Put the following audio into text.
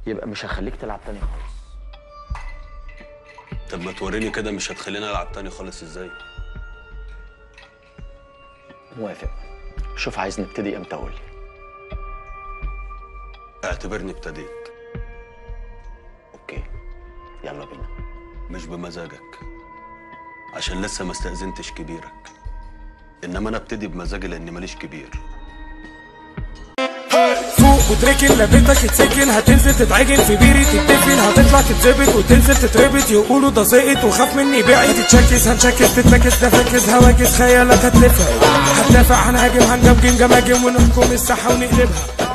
يبقى مش هخليك تلعب تاني خالص طب ما توريني كده مش هتخليني العب تاني خالص ازاي موافق شوف عايز نبتدي امتى قول لي اعتبرني ابتديت اوكي يلا بينا مش بمزاجك عشان لسه ما استأذنتش كبيرك انما انا ابتدي بمزاجي لاني ماليش كبير فوق وتركن لبيتك اتسجن هتنزل تتعجن في بيري تتقفل هتطلع تتظبط وتنزل تتربط يقولوا ده سقط وخاف مني بعد هتتشكس هنشكس تتنكس نفكس هواجس خيالك هتلفها هتدافع هنهاجم هنجمجم جماجم ونحكم الساحه ونقلبها